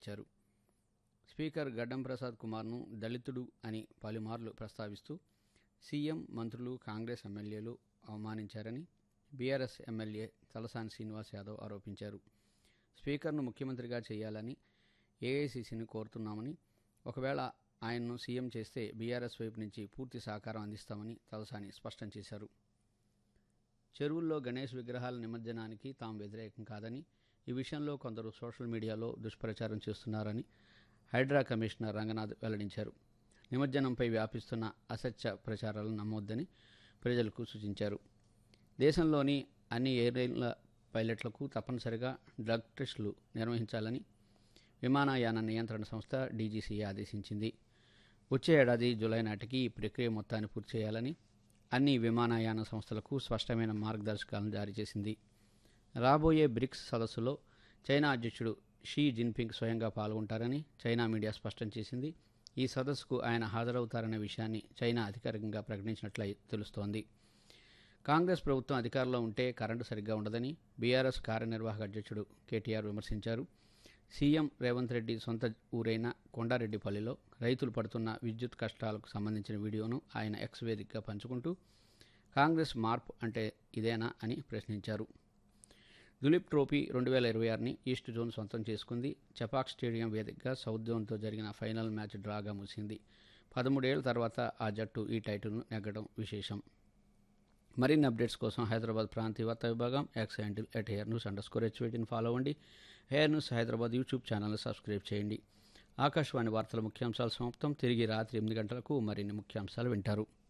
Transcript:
ఇచ్చారు స్పీకర్ గడ్డం ప్రసాద్ కుమార్ను దళితుడు అని పలుమార్లు ప్రస్తావిస్తూ సీఎం మంత్రులు కాంగ్రెస్ ఎమ్మెల్యేలు అవమానించారని బీఆర్ఎస్ ఎమ్మెల్యే తలసాని శ్రీనివాస్ యాదవ్ ఆరోపించారు స్పీకర్ను ముఖ్యమంత్రిగా చేయాలని ఏఐసీసీని కోరుతున్నామని ఒకవేళ ఆయన్ను సీఎం చేస్తే బీఆర్ఎస్ వైపు నుంచి పూర్తి సహకారం అందిస్తామని తలసాని స్పష్టం చేశారు చెరువుల్లో గణేష్ విగ్రహాల నిమజ్జనానికి తాము వ్యతిరేకం కాదని ఈ విషయంలో కొందరు సోషల్ మీడియాలో దుష్ప్రచారం చేస్తున్నారని హైడ్రా కమిషనర్ రంగనాథ్ వెల్లడించారు నిమజ్జనంపై వ్యాపిస్తున్న అసత్య ప్రచారాలను నమ్మొద్దని ప్రజలకు సూచించారు దేశంలోని అన్ని ఎయిర్లైన్ల పైలట్లకు తప్పనిసరిగా డ్రగ్ టెస్టులు నిర్వహించాలని విమానయాన నియంత్రణ సంస్థ డీజీసీఏ ఆదేశించింది వచ్చే ఏడాది జూలై నాటికి ఈ ప్రక్రియ మొత్తాన్ని పూర్తి చేయాలని అన్ని విమానయాన సంస్థలకు స్పష్టమైన మార్గదర్శకాలను జారీ చేసింది రాబోయే బ్రిక్స్ సదస్సులో చైనా అధ్యక్షుడు షీ జిన్పింగ్ స్వయంగా పాల్గొంటారని చైనా మీడియా స్పష్టం చేసింది ఈ సదస్సుకు ఆయన హాజరవుతారనే విషయాన్ని చైనా అధికారికంగా ప్రకటించినట్లు తెలుస్తోంది కాంగ్రెస్ ప్రభుత్వం అధికారంలో ఉంటే కరెంటు సరిగ్గా ఉండదని బీఆర్ఎస్ కార్యనిర్వాహక అధ్యక్షుడు కేటీఆర్ విమర్శించారు సీఎం రేవంత్ రెడ్డి సొంత ఊరైన కొండారెడ్డిపల్లిలో రైతులు పడుతున్న విద్యుత్ కష్టాలకు సంబంధించిన వీడియోను ఆయన ఎక్స్ వేదికగా పంచుకుంటూ కాంగ్రెస్ మార్పు అంటే ఇదేనా అని ప్రశ్నించారు దులీప్ ట్రోఫీ రెండు వేల ఇరవై ఆరుని ఈస్ట్ జోన్ సొంతం చేసుకుంది చపాక్ స్టేడియం వేదికగా సౌత్ జోన్తో జరిగిన ఫైనల్ మ్యాచ్ డ్రాగా ముగిసింది పదమూడేళ్ల తర్వాత ఆ జట్టు ఈ టైటిల్ను నెగ్గడం విశేషం మరిన్ని అప్డేట్స్ కోసం హైదరాబాద్ ప్రాంతీయ వార్తా విభాగం X handle at AIR news underscore హెచ్వేటిని ఫాలో అవ్వండి హెయిర్ న్యూస్ హైదరాబాద్ యూట్యూబ్ ఛానల్ని సబ్స్క్రైబ్ చేయండి ఆకాశవాణి వార్తల ముఖ్యాంశాలు సమాప్తం తిరిగి రాత్రి ఎనిమిది గంటలకు మరిన్ని ముఖ్యాంశాలు వింటారు